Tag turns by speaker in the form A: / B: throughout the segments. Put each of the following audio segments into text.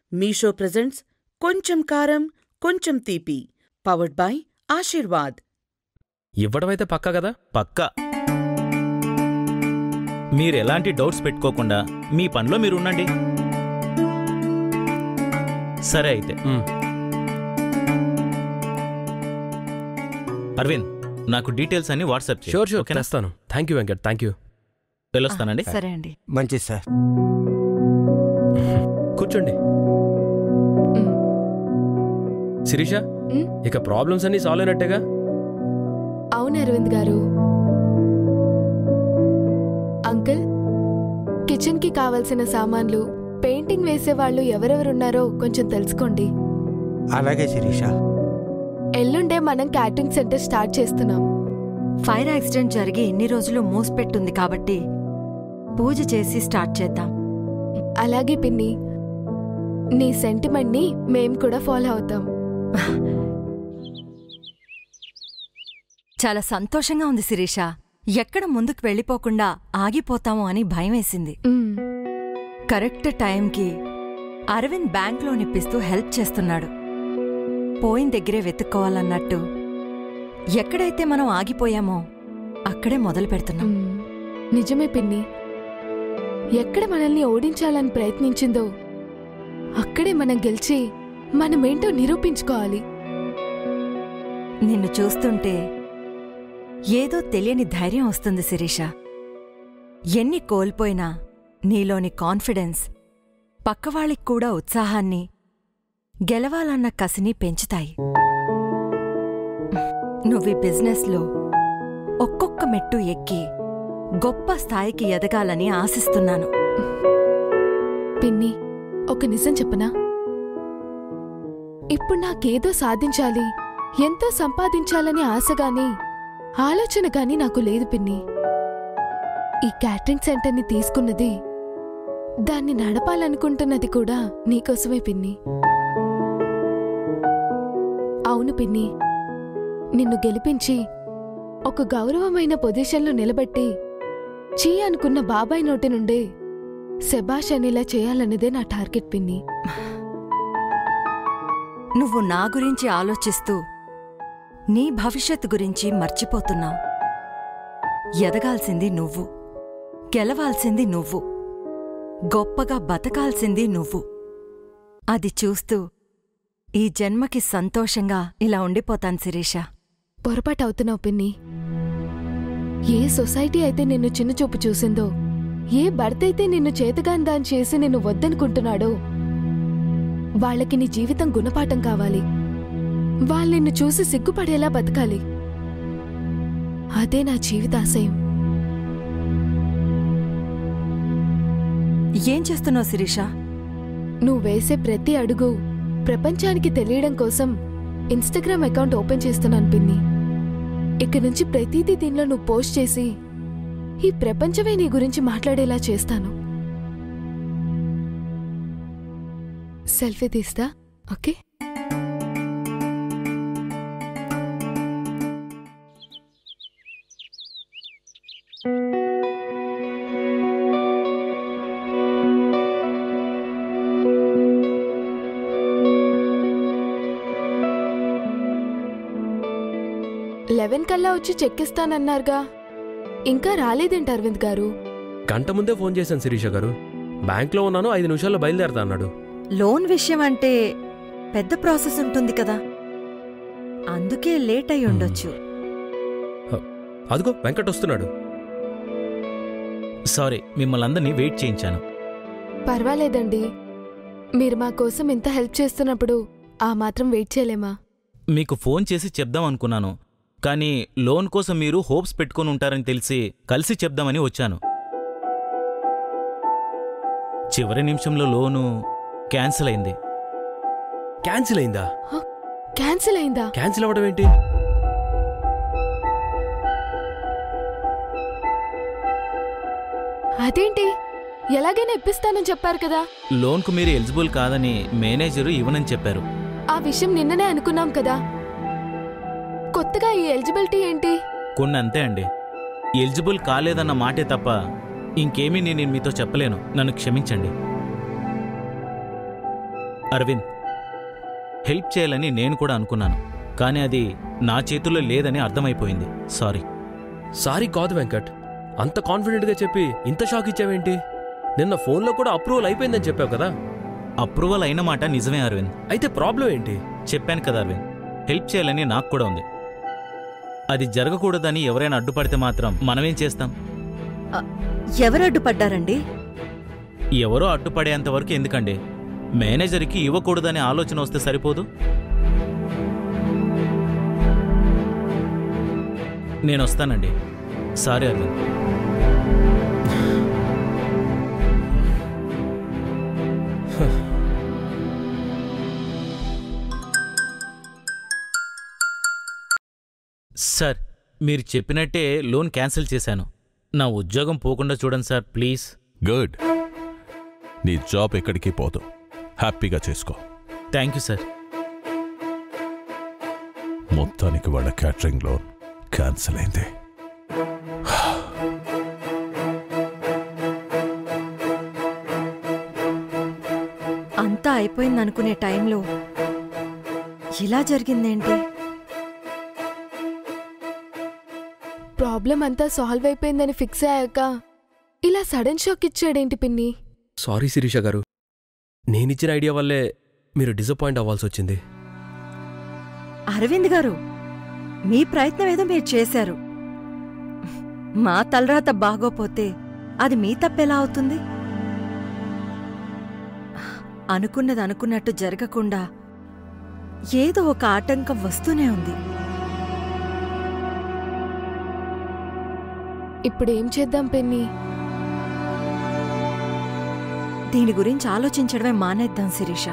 A: Meesho presents కొంచెం కారం కొంచెం తీపి పవర్డ్ బై ఆశీర్వాద్
B: ఇవ్వడమైతే పక్కా కదా
C: పక్కా మీరు ఎలాంటి డౌట్స్ పెట్టుకోకుండా మీ పనిలో మీరు ఉండండి సరే అయితే
B: మ్.
C: అరవింద్ నాకు డీటెయిల్స్ అన్ని వాట్సాప్ చేయి.
B: షూర్ షూర్
C: ఓకేనా?
B: తెస్తాను thank you Venkat thank you
C: వెళ్ళొస్తానండి
D: సరే అండి
E: మంచిది సార్
B: కూర్చోండి
D: మ్.
B: శిరీష
D: మ్?
B: ఇక ప్రాబ్లమ్స్ అన్నీ సాల్వ్ అయినట్టేగా
D: అవును అరవింద్ గారు అంకుల్ కిచెన్ కి కావలసిన సామాన్లు పెయింటింగ్ వేసేవాళ్ళు ఎవరెవరున్నారో కొంచెం తెలుసుకోండి
E: అలాగే శిరీష
D: ఎల్లుండే మనం క్యాటరింగ్ సెంటర్ స్టార్ట్ చేస్తున్నాం
F: ఫైర్ యాక్సిడెంట్ జరిగి ఎన్ని రోజులు మూసిపెట్టుంది కాబట్టి పూజ చేసి స్టార్ట్ చేద్దాం
D: అలాగే పిన్ని నీ సెంటిమెంట్ ని మేం కూడా ఫాలో అవుతాం
F: చాలా సంతోషంగా ఉంది శిరీష ఎక్కడ ముందుకు వెళ్ళిపోకుండా ఆగిపోతాము అని భయమేసింది
D: మ్,
F: కరెక్ట్ టైంకి అరవింద్ బ్యాంక్ లోన్ ఇప్పిస్తూ హెల్ప్ చేస్తున్నాడు పోయిన దగ్గరే వెతుక్కోవాలన్నట్టు ఎక్కడైతే మనం ఆగిపోయామో అక్కడే మొదలు పెడుతున్నాం
D: మ్, నిజమే పిన్ని ఎక్కడ మనల్ని ఓడించాలని ప్రయత్నించిందో అక్కడే మనం గెలిచి మనమేంటో నిరూపించుకోవాలి
F: నిన్ను చూస్తుంటే ఏదో తెలియని ధైర్యం వస్తుంది శిరీష ఎన్ని కోల్పోయినా నీలోని కాన్ఫిడెన్స్ పక్కవాళ్ళకి కూడా ఉత్సాహాన్ని గెలవాలన్న కసిని పెంచుతాయి నువ్వీ బిజినెస్లో ఒక్కొక్క మెట్టు ఎక్కి గొప్ప స్థాయికి ఎదగాలని ఆశిస్తున్నాను
D: పిన్ని ఒక నిజం చెప్పనా ఇప్పుడు నాకేదో సాధించాలి ఎంతో సంపాదించాలని ఆశగాని ఆలోచన గాని నాకు లేదు పిన్ని ఈ క్యాటరింగ్ సెంటర్ని తీసుకున్నది దాన్ని నడపాలనుకుంటున్నది కూడా నీకోసమే పిన్ని అవును పిన్ని నిన్ను గెలిపించి ఒక గౌరవమైన పొజిషన్లో నిలబెట్టి చీ అనుకున్న బాబాయ్ నోటి నుండే శబాష్ అనేలా చేయాలన్నదే నా టార్గెట్ పిన్ని
F: నువ్వు నా గురించి ఆలోచిస్తూ నీ భవిష్యత్తు గురించి మర్చిపోతున్నావు ఎదగాల్సింది నువ్వు గెలవాల్సింది నువ్వు గొప్పగా బతకాల్సింది నువ్వు అది చూస్తూ ఈ జన్మకి సంతోషంగా ఇలా ఉండిపోతాను శిరీష
D: పొరపాటు అవుతున్నావు పిన్ని ఏ సొసైటీ అయితే నిన్ను చిన్నచూపు చూసిందో ఏ భర్త అయితే నిన్ను చేతగాని దాని చేసి నిన్ను వద్దనుకుంటున్నాడో వాళ్ళకి నీ జీవితం గుణపాఠం కావాలి వాళ్ళు నిన్ను చూసి సిగ్గుపడేలా బతకాలి అదే నా జీవితాశయం
F: ఏం చేస్తున్నావు శిరీష
D: నువ్వు వేసే ప్రతి అడుగు ప్రపంచానికి తెలియడం కోసం ఇన్స్టాగ్రామ్ అకౌంట్ ఓపెన్ చేస్తున్నాను పిన్ని ఇక నుంచి ప్రతిదీ దీనిలో నువ్వు పోస్ట్ చేసి ఈ ప్రపంచమే నీ గురించి మాట్లాడేలా చేస్తాను సెల్ఫీ తీస్తా ఓకే లెవెన్ కల్లా వచ్చి చెక్కిస్తానన్నారుగా ఇంకా రాలేదేంటి అరవింద్ గారు
B: గంట ముందే ఫోన్ చేశాను శిరీష గారు బ్యాంక్లో ఉన్నాను ఐదు నిమిషాల్లో బయలుదేరతా అన్నాడు
F: లోన్ విషయం అంటే పెద్ద ప్రాసెస్ ఉంటుంది కదా అందుకే లేట్ అయి ఉండొచ్చు
B: అదిగో వెంకట్ వస్తున్నాడు
C: సారీ మిమ్మల్ని అందరినీ వెయిట్ చేయించాను
D: పర్వాలేదండి మీరు మా కోసం ఇంత హెల్ప్ చేస్తున్నప్పుడు ఆ మాత్రం వెయిట్ చేయలేమా
C: మీకు ఫోన్ చేసి చెప్దాం అనుకున్నాను కానీ లోన్ కోసం మీరు హోప్స్ పెట్టుకొని ఉంటారని తెలిసి కలిసి చెప్దామని వచ్చాను చివరి నిమిషంలో లోను క్యాన్సిల్ అయింది
B: క్యాన్సిల్ అయిందా
D: క్యాన్సిల్ అయిందా
B: క్యాన్సిల్ అవ్వడం ఏంటి
D: అదేంటి ఎలాగైనా ఇప్పిస్తానని చెప్పారు కదా
C: లోన్కు మీరు ఎలిజిబుల్ కాదని మేనేజరు ఇవ్వనని చెప్పారు
D: ఆ విషయం నిన్ననే అనుకున్నాం కదా కొత్తగా ఈ ఎలిజిబిలిటీ ఏంటి
C: కొన్ని అంతే అండి ఎలిజిబుల్ కాలేదన్న మాటే తప్ప ఇంకేమీ నేను మీతో చెప్పలేను నన్ను క్షమించండి అరవింద్ హెల్ప్ చేయాలని నేను కూడా అనుకున్నాను కానీ అది నా చేతుల్లో లేదని అర్థమైపోయింది సారీ
B: సారీ కాదు వెంకట్ అంత కాన్ఫిడెంట్గా చెప్పి ఇంత షాక్ ఇచ్చావేంటి నిన్న ఫోన్లో కూడా అప్రూవల్ అయిపోయిందని చెప్పావు కదా
C: అప్రూవల్ అయిన మాట నిజమే అరవింద్
B: అయితే ప్రాబ్లం ఏంటి
C: చెప్పాను కదా అరవింద్ హెల్ప్ చేయాలని నాకు కూడా ఉంది అది జరగకూడదని ఎవరైనా అడ్డుపడితే మాత్రం మనమేం చేస్తాం
F: ఎవరు అడ్డుపడ్డారండి
C: ఎవరో అడ్డుపడేంత వరకు ఎందుకండి మేనేజర్కి ఇవ్వకూడదనే ఆలోచన వస్తే సరిపోదు నేను వస్తానండి సారీ అరవింద్ సార్ మీరు చెప్పినట్టే లోన్ క్యాన్సిల్ చేశాను నా ఉద్యోగం పోకుండా చూడండి సార్ ప్లీజ్
G: గుడ్ నీ జాబ్ ఎక్కడికి పోదు హ్యాపీగా చేసుకో
C: థ్యాంక్ యూ సార్
G: మొత్తానికి వాళ్ళ క్యాటరింగ్ లోన్ క్యాన్సిల్ అయింది
F: అంతా అయిపోయిందనుకునే టైంలో ఇలా జరిగిందేంటి
D: ప్రాబ్లం అంతా సాల్వ్ అయిపోయిందని ఫిక్స్ అయ్యాక ఇలా సడన్ షాక్ ఇచ్చాడేంటి పిన్ని
B: సారీ శిరీష గారు నేనిచ్చిన ఐడియా వల్లే మీరు డిసప్పాయింట్ అవ్వాల్సి వచ్చింది
F: అరవింద్ గారు మీ ప్రయత్నం ఏదో మీరు చేశారు మా తలరాత బాగోపోతే అది మీ తప్పెలా అవుతుంది అనుకున్నది అనుకున్నట్టు జరగకుండా ఏదో ఒక ఆటంకం వస్తూనే ఉంది
D: ఇప్పుడేం చేద్దాం పిన్ని
F: దీని గురించి ఆలోచించడమే మానేద్దాం శిరీష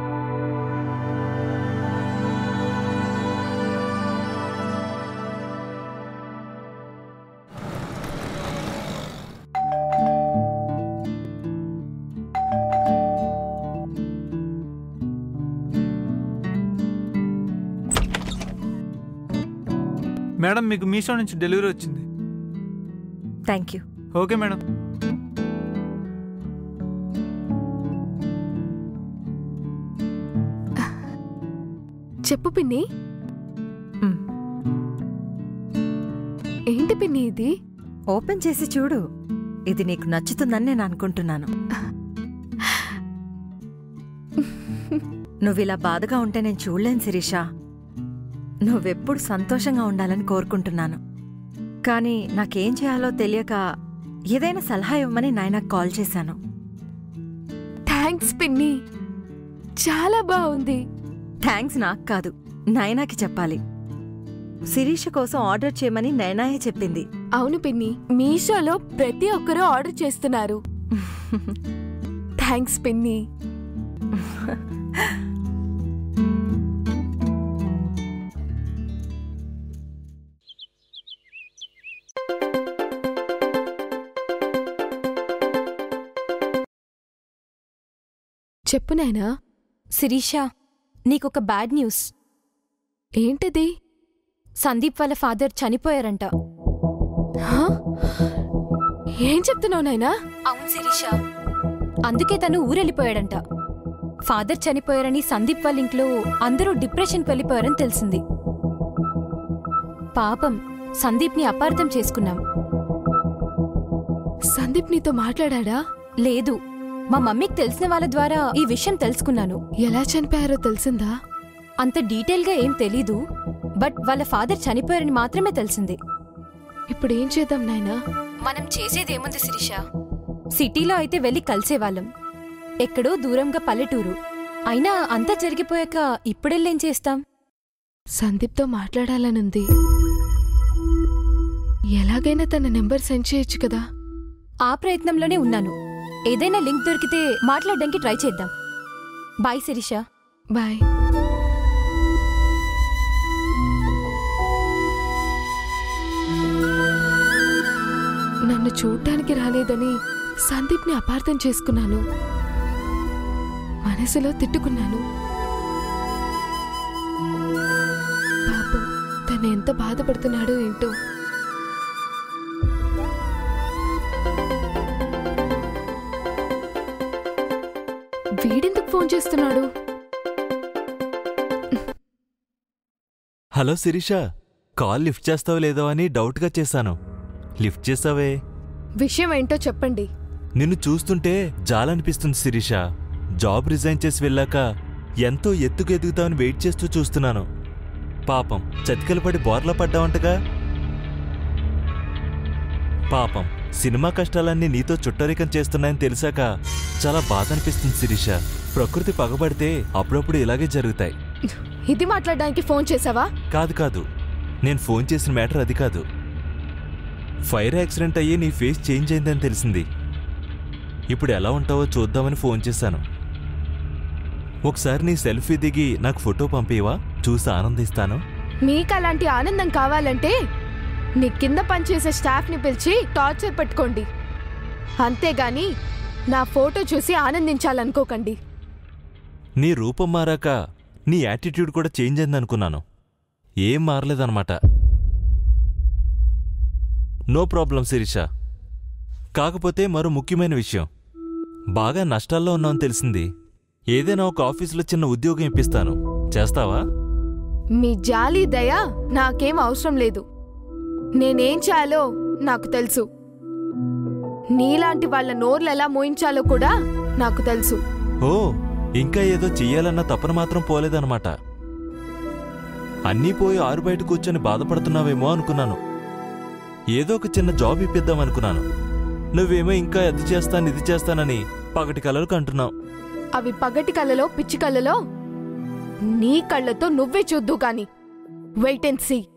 E: మేడం మీకు మీషో నుంచి డెలివరీ వచ్చింది
F: థ్యాంక్ యూ
E: ఓకే మేడం
D: చెప్పు పిన్ని
F: మ్.
D: ఏంటి పిన్ని ఇది
F: ఓపెన్ చేసి చూడు ఇది నీకు నచ్చుతుందని నేను అనుకుంటున్నాను నువ్విలా బాధగా ఉంటే నేను చూడలేను శిరీష నువ్వెప్పుడు సంతోషంగా ఉండాలని కోరుకుంటున్నాను కానీ నాకేం చేయాలో తెలియక ఏదైనా సలహా ఇవ్వమని నాయనకు కాల్ చేశాను
D: థ్యాంక్స్ పిన్ని చాలా బాగుంది
F: థ్యాంక్స్ నాకు కాదు నైనాకి చెప్పాలి శిరీష కోసం ఆర్డర్ చేయమని నైనాయే చెప్పింది
D: అవును పిన్ని మీషోలో ప్రతి ఒక్కరూ ఆర్డర్ చేస్తున్నారు థ్యాంక్స్ పిన్ని చెప్పు నాయనా
H: శిరీష నీకొక బ్యాడ్ న్యూస్
D: ఏంటది
H: సందీప్ వాళ్ళ ఫాదర్ చనిపోయారంట
D: హా? ఏం చెప్తున్నావు నాయనా
H: అవును శిరీష అందుకే తను ఊరెళ్ళిపోయాడంట ఫాదర్ చనిపోయారని సందీప్ వాళ్ళ ఇంట్లో అందరూ డిప్రెషన్కి వెళ్ళిపోయారని తెలిసింది పాపం సందీప్ని అపార్థం చేసుకున్నాం
D: సందీప్ నీతో మాట్లాడా
H: లేదు మా మమ్మీకి తెలిసిన వాళ్ళ ద్వారా ఈ విషయం తెలుసుకున్నాను
D: ఎలా చనిపోయారో తెలిసిందా
H: అంత డీటెయిల్గా ఏం తెలీదు బట్ వాళ్ళ ఫాదర్ చనిపోయారని మాత్రమే తెలిసింది
D: ఇప్పుడు ఏం చేద్దాం నాయనా
H: మనం చేసేదేముంది శిరీష సిటీలో అయితే వెళ్ళి కలిసేవాళ్ళం ఎక్కడో దూరంగా పల్లెటూరు అయినా అంతా జరిగిపోయాక ఇప్పుడెళ్ళేం చేస్తాం
D: సందీప్తో మాట్లాడాలనుంది ఎలాగైనా తన నెంబర్ సెండ్ చేయొచ్చు కదా
H: ఆ ప్రయత్నంలోనే ఉన్నాను ఏదైనా లింక్ దొరికితే మాట్లాడడానికి ట్రై చేద్దాం బాయ్ శిరీష
D: బాయ్ నన్ను చూడ్డానికి రాలేదని సందీప్ని అపార్థం చేసుకున్నాను మనసులో తిట్టుకున్నాను పాపం తను ఎంత బాధపడుతున్నాడో ఏంటో వీడెందుకు ఫోన్ చేస్తున్నాడు
I: హలో శిరీష కాల్ లిఫ్ట్ చేస్తావో లేదో అని డౌట్గా చేశాను లిఫ్ట్ చేసావే
D: విషయం ఏంటో చెప్పండి
I: నిన్ను చూస్తుంటే జాలనిపిస్తుంది శిరీష జాబ్ రిజైన్ చేసి వెళ్ళాక ఎంతో ఎత్తుకు ఎదుగుతామని వెయిట్ చేస్తూ చూస్తున్నాను పాపం చతికలు పడి బోర్లా పడ్డావంటగా పాపం సినిమా కష్టాలన్నీ నీతో చుట్టరికం చేస్తున్నాయని తెలిసాక చాలా బాధ అనిపిస్తుంది శిరీష ప్రకృతి పగబడితే అప్పుడప్పుడు ఇలాగే జరుగుతాయి
D: ఇది మాట్లాడడానికి ఫోన్ చేసావా
I: కాదు కాదు నేను ఫోన్ చేసిన మ్యాటర్ అది కాదు ఫైర్ యాక్సిడెంట్ అయ్యి నీ ఫేస్ చేంజ్ అయిందని తెలిసింది ఇప్పుడు ఎలా ఉంటావో చూద్దామని ఫోన్ చేశాను ఒకసారి నీ సెల్ఫీ దిగి నాకు ఫోటో పంపివా చూసి ఆనందిస్తాను
D: మీకు అలాంటి ఆనందం కావాలంటే నీ కింద పనిచేసే స్టాఫ్ని పిలిచి టార్చర్ పెట్టుకోండి అంతేగాని నా ఫోటో చూసి ఆనందించాలనుకోకండి
I: నీ రూపం మారాక నీ యాటిట్యూడ్ కూడా చేంజ్ అయిందనుకున్నాను ఏం మారలేదన్నమాట నో ప్రాబ్లం శిరీష కాకపోతే మరో ముఖ్యమైన విషయం బాగా నష్టాల్లో ఉన్నావని తెలిసింది ఏదైనా ఒక ఆఫీసులో చిన్న ఉద్యోగం ఇప్పిస్తాను చేస్తావా
D: మీ జాలి దయ నాకేం అవసరం లేదు నేనేం చేయాలో నాకు తెలుసు నీలాంటి వాళ్ళ నోర్లు ఎలా మోయించాలో కూడా నాకు తెలుసు
I: ఓ ఇంకా ఏదో చెయ్యాలన్న తపన మాత్రం పోలేదన్నమాట అన్నీ పోయి ఆరు బయట కూర్చొని బాధపడుతున్నావేమో అనుకున్నాను ఏదో ఒక చిన్న జాబ్ ఇప్పిద్దాం అనుకున్నాను నువ్వేమో ఇంకా అది చేస్తాను ఇది చేస్తానని పగటి కలలు కంటున్నావు
D: అవి పగటి కళ్ళలో పిచ్చి కళ్ళలో నీ కళ్ళతో నువ్వే చూద్దు కాని వెయిట్ అండ్ సీ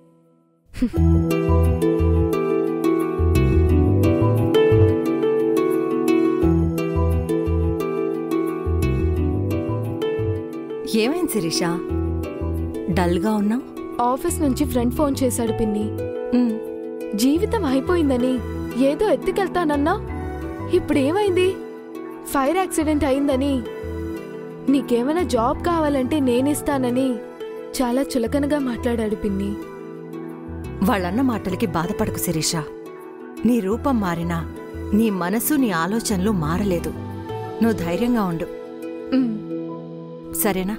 F: ఏమైంది శిరీష డల్గా ఉన్నావు
D: ఆఫీస్ నుంచి ఫ్రెండ్ ఫోన్ చేశాడు పిన్ని జీవితం అయిపోయిందని ఏదో ఎత్తుకెళ్తానన్నా ఇప్పుడేమైంది ఫైర్ యాక్సిడెంట్ అయిందని నీకేమైనా జాబ్ కావాలంటే నేనిస్తానని చాలా చులకనగా మాట్లాడాడు పిన్ని
F: వాళ్ళన్న మాటలకి బాధపడకు శిరీష నీ రూపం మారినా నీ మనసు నీ ఆలోచనలు మారలేదు నువ్వు ధైర్యంగా ఉండు
D: ఉమ్,
F: సరేనా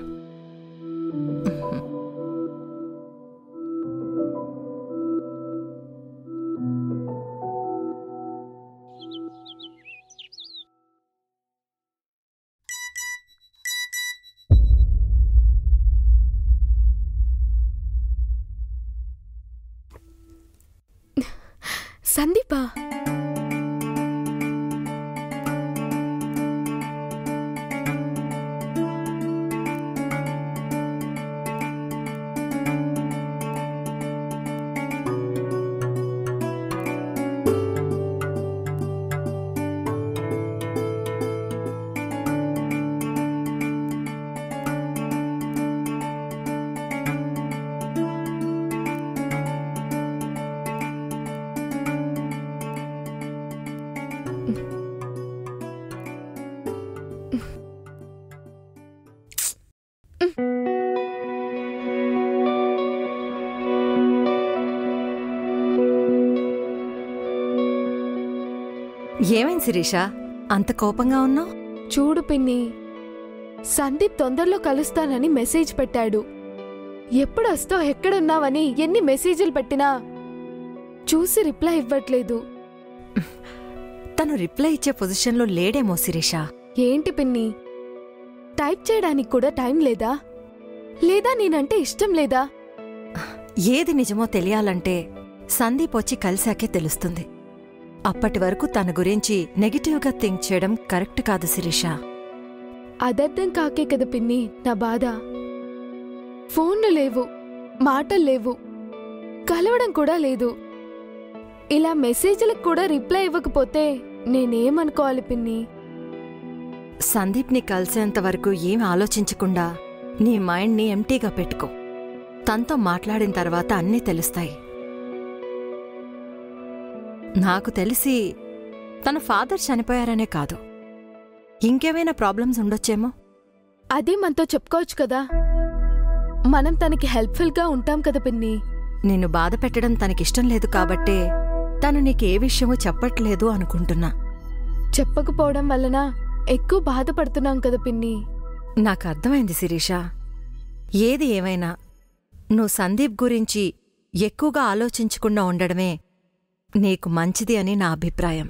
D: సందీపా
F: ఏమైంది శిరీష అంత కోపంగా ఉన్నావు
D: చూడు పిన్ని సందీప్ తొందరలో కలుస్తానని మెసేజ్ పెట్టాడు ఎప్పుడొస్తావు ఎక్కడున్నావని ఎన్ని మెసేజ్లు పెట్టినా చూసి రిప్లై ఇవ్వట్లేదు
F: తను రిప్లై ఇచ్చే పొజిషన్లో లేడేమో శిరీష
D: ఏంటి పిన్ని టైప్ చేయడానికి కూడా టైం లేదా లేదా నేనంటే ఇష్టం లేదా
F: ఏది నిజమో తెలియాలంటే సందీప్ వచ్చి కలిశాకే తెలుస్తుంది అప్పటి వరకు తన గురించి నెగిటివ్గా థింక్ చేయడం కరెక్ట్ కాదు శిరీష
D: అదర్థం కాకే కదా పిన్ని నా బాధ ఫోన్లు లేవు మాటలు లేవు కలవడం కూడా లేదు ఇలా మెసేజ్లకు కూడా రిప్లై ఇవ్వకపోతే నేనేమనుకోవాలి పిన్ని
F: సందీప్ని కలిసేంత వరకు ఏం ఆలోచించకుండా నీ మైండ్ని ఎంటీగా పెట్టుకో తనతో మాట్లాడిన తర్వాత అన్నీ తెలుస్తాయి నాకు తెలిసి తన ఫాదర్ చనిపోయారనే కాదు ఇంకేమైనా ప్రాబ్లమ్స్ ఉండొచ్చేమో
D: అదే మనతో చెప్పుకోవచ్చు కదా మనం తనకి హెల్ప్ఫుల్గా ఉంటాం కదా పిన్ని
F: నిన్ను బాధ పెట్టడం తనకిష్టం లేదు కాబట్టే తను నీకే విషయమూ చెప్పట్లేదు అనుకుంటున్నా
D: చెప్పకపోవడం వలన ఎక్కువ బాధపడుతున్నాం కదా పిన్ని
F: నాకు అర్థమైంది శిరీష ఏది ఏమైనా నువ్వు సందీప్ గురించి ఎక్కువగా ఆలోచించకుండా ఉండడమే నీకు మంచిది అని నా అభిప్రాయం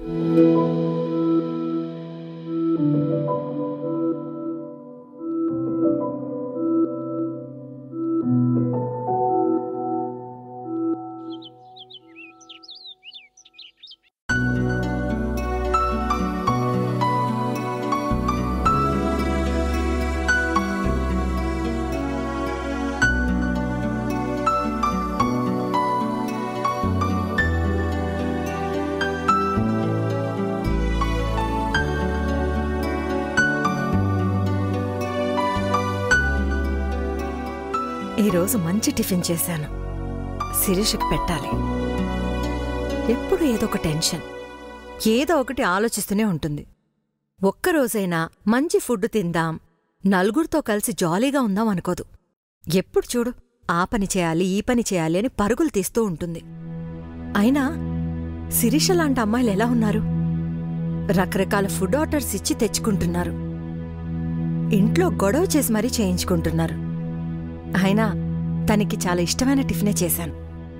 F: ఈరోజు మంచి టిఫిన్ చేశాను శిరీషకి పెట్టాలి ఎప్పుడు ఏదో ఒక టెన్షన్ ఏదో ఒకటి ఆలోచిస్తూనే ఉంటుంది ఒక్కరోజైనా మంచి ఫుడ్ తిందాం నలుగురితో కలిసి జాలీగా ఉందాం అనుకోదు ఎప్పుడు చూడు ఆ పని చేయాలి ఈ పని చేయాలి అని పరుగులు తీస్తూ ఉంటుంది అయినా శిరీష లాంటి అమ్మాయిలు ఎలా ఉన్నారు రకరకాల ఫుడ్ ఆర్డర్స్ ఇచ్చి తెచ్చుకుంటున్నారు ఇంట్లో గొడవ చేసి మరీ చేయించుకుంటున్నారు అయినా తనకి చాలా ఇష్టమైన టిఫినే చేశాను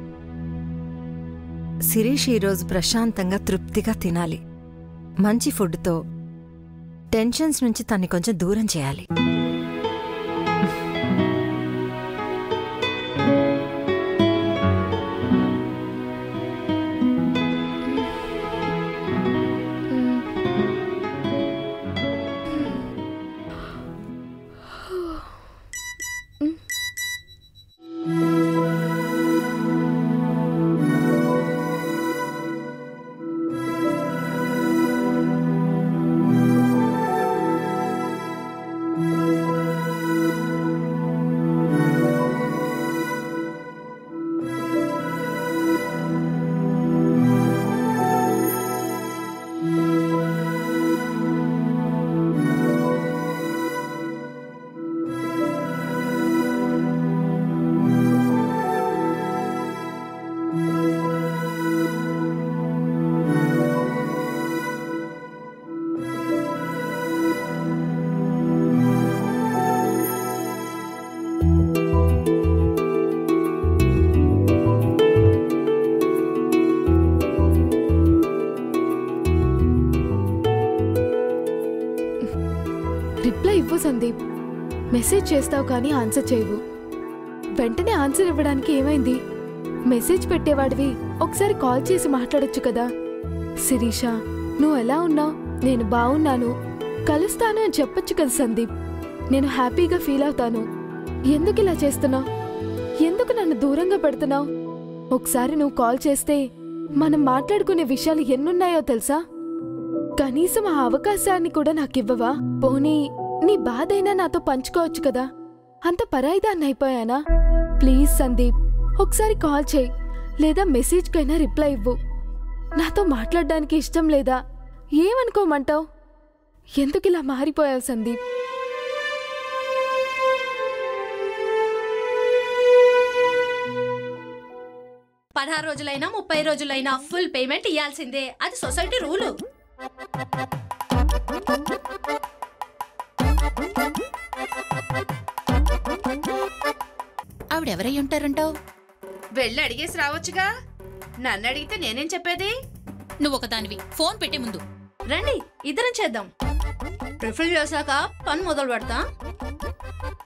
F: శిరీష్ ఈరోజు ప్రశాంతంగా తృప్తిగా తినాలి మంచి ఫుడ్తో టెన్షన్స్ నుంచి తన్ని కొంచెం దూరం చేయాలి
D: రిప్లై ఇవ్వు సందీప్ మెసేజ్ చేస్తావు కానీ ఆన్సర్ చేయవు వెంటనే ఆన్సర్ ఇవ్వడానికి ఏమైంది మెసేజ్ పెట్టేవాడివి ఒకసారి కాల్ చేసి మాట్లాడొచ్చు కదా శిరీష నువ్వు ఎలా ఉన్నావు నేను బాగున్నాను కలుస్తాను అని చెప్పొచ్చు కదా సందీప్ నేను హ్యాపీగా ఫీల్ అవుతాను ఎందుకు ఇలా చేస్తున్నావు ఎందుకు నన్ను దూరంగా పెడుతున్నావు ఒకసారి నువ్వు కాల్ చేస్తే మనం మాట్లాడుకునే విషయాలు ఎన్నున్నాయో తెలుసా కనీసం ఆ అవకాశాన్ని కూడా నాకివ్వవా పోనీ నీ బాధైనా నాతో పంచుకోవచ్చు కదా అంత పరాయిదాన్ని అయిపోయానా ప్లీజ్ సందీప్ ఒకసారి కాల్ చేయి లేదా మెసేజ్కైనా రిప్లై ఇవ్వు నాతో మాట్లాడడానికి ఇష్టం లేదా ఏమనుకోమంటావు ఎందుకు ఇలా మారిపోయావు సందీప్
J: పదహారు రోజులైనా ముప్పై రోజులైనా ఫుల్ పేమెంట్ ఇవ్వాల్సిందే అది సొసైటీ రూలు
K: ఆవిడెవరై ఉంటారంటావు
J: వెళ్ళి అడిగేసి రావచ్చుగా నన్ను అడిగితే నేనేం చెప్పేది
K: నువ్వు ఒకదానివి ఫోన్ పెట్టే ముందు
J: రండి ఇద్దరం చేద్దాం ప్రిఫర్ చేశాక పని మొదలు పెడతా